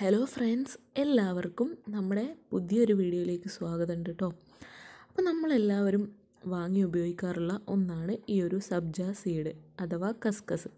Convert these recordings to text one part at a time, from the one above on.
hello friends എല്ലാവർക്കും നമ്മുടെ പുതിയൊരു വീഡിയോയിലേക്ക് സ്വാഗതമുണ്ട് കേട്ടോ അപ്പോൾ നമ്മളെല്ലാവരും വാങ്ങി ഉപയോഗിക്കാറുള്ള ഒന്നാണ് ഈ ഒരു സബ്ജ സീഡ് അഥവാ കസ്കസ്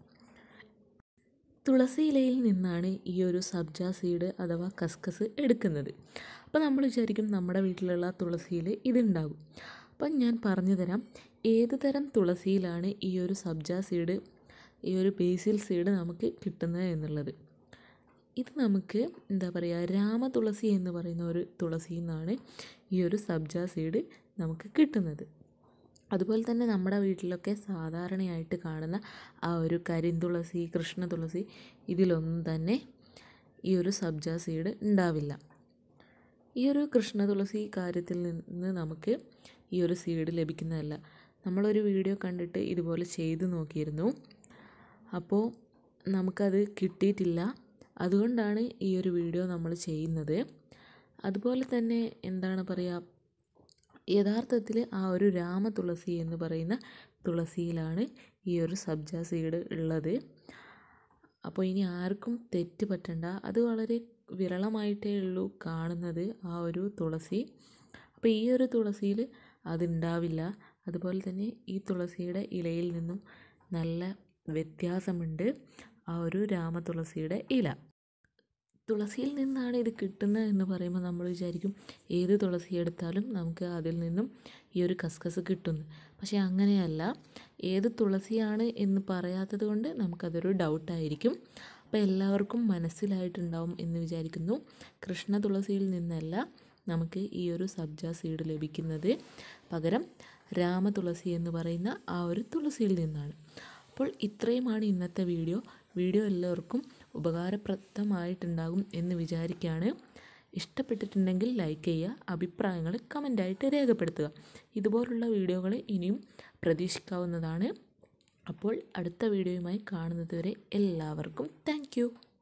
തുളസി ഇലയിൽ നിന്നാണ് ഈ ഒരു സബ്ജ സീഡ് അഥവാ കസ്കസ് എടുക്കുന്നത് അപ്പോൾ നമ്മൾ വിചാരിക്കും നമ്മുടെ വീട്ടിലുള്ള തുളസിയിൽ ഇതുണ്ടാകും അപ്പം ഞാൻ പറഞ്ഞു തരാം ഏത് തരം തുളസിയിലാണ് ഈ ഒരു സബ്ജ സീഡ് ഈ ഒരു ബേസിൽ സീഡ് നമുക്ക് കിട്ടുന്നത് എന്നുള്ളത് ഇത് നമുക്ക് എന്താ പറയുക രാമതുളസി എന്ന് പറയുന്ന ഒരു തുളസിയിൽ നിന്നാണ് ഈ ഒരു സബ്ജ സീഡ് നമുക്ക് കിട്ടുന്നത് അതുപോലെ തന്നെ നമ്മുടെ വീട്ടിലൊക്കെ സാധാരണയായിട്ട് കാണുന്ന ആ ഒരു കരിന്തുളസി കൃഷ്ണ തുളസി ഇതിലൊന്നും തന്നെ ഈ ഒരു സബ്ജ സീഡ് ഉണ്ടാവില്ല ഈ ഒരു കൃഷ്ണ തുളസി കാര്യത്തിൽ നിന്ന് നമുക്ക് ഈ ഒരു സീഡ് ലഭിക്കുന്നതല്ല നമ്മളൊരു വീഡിയോ കണ്ടിട്ട് ഇതുപോലെ ചെയ്ത് നോക്കിയിരുന്നു അപ്പോൾ നമുക്കത് കിട്ടിയിട്ടില്ല അതുകൊണ്ടാണ് ഈ ഒരു വീഡിയോ നമ്മൾ ചെയ്യുന്നത് അതുപോലെ തന്നെ എന്താണ് പറയുക യഥാർത്ഥത്തിൽ ആ ഒരു രാമതുളസി എന്ന് പറയുന്ന തുളസിയിലാണ് ഈ ഒരു സബ്ജ സീഡ് ഉള്ളത് അപ്പോൾ ഇനി ആർക്കും തെറ്റ് പറ്റണ്ട അത് വളരെ വിരളമായിട്ടേ ഉള്ളൂ കാണുന്നത് ആ ഒരു തുളസി അപ്പോൾ ഈ ഒരു തുളസിയിൽ അതുണ്ടാവില്ല അതുപോലെ തന്നെ ഈ തുളസിയുടെ ഇലയിൽ നിന്നും നല്ല വ്യത്യാസമുണ്ട് ആ ഒരു രാമതുളസിയുടെ ഇല തുളസിയിൽ നിന്നാണ് ഇത് കിട്ടുന്നത് എന്ന് പറയുമ്പോൾ നമ്മൾ വിചാരിക്കും ഏത് തുളസി എടുത്താലും നമുക്ക് അതിൽ നിന്നും ഈ ഒരു കസ്കസ് കിട്ടുന്നു പക്ഷേ അങ്ങനെയല്ല ഏത് തുളസിയാണ് എന്ന് പറയാത്തത് കൊണ്ട് നമുക്കതൊരു ഡൗട്ടായിരിക്കും അപ്പോൾ എല്ലാവർക്കും മനസ്സിലായിട്ടുണ്ടാവും എന്ന് വിചാരിക്കുന്നു കൃഷ്ണ തുളസിയിൽ നിന്നല്ല നമുക്ക് ഈ ഒരു സബ്ജ സീഡ് ലഭിക്കുന്നത് പകരം രാമതുളസി എന്ന് പറയുന്ന ആ ഒരു തുളസിയിൽ നിന്നാണ് അപ്പോൾ ഇത്രയുമാണ് ഇന്നത്തെ വീഡിയോ വീഡിയോ എല്ലാവർക്കും ഉപകാരപ്രദമായിട്ടുണ്ടാകും എന്ന് വിചാരിക്കുകയാണ് ഇഷ്ടപ്പെട്ടിട്ടുണ്ടെങ്കിൽ ലൈക്ക് ചെയ്യുക അഭിപ്രായങ്ങൾ കമൻ്റായിട്ട് രേഖപ്പെടുത്തുക ഇതുപോലുള്ള വീഡിയോകൾ ഇനിയും പ്രതീക്ഷിക്കാവുന്നതാണ് അപ്പോൾ അടുത്ത വീഡിയോയുമായി കാണുന്നത് വരെ എല്ലാവർക്കും താങ്ക്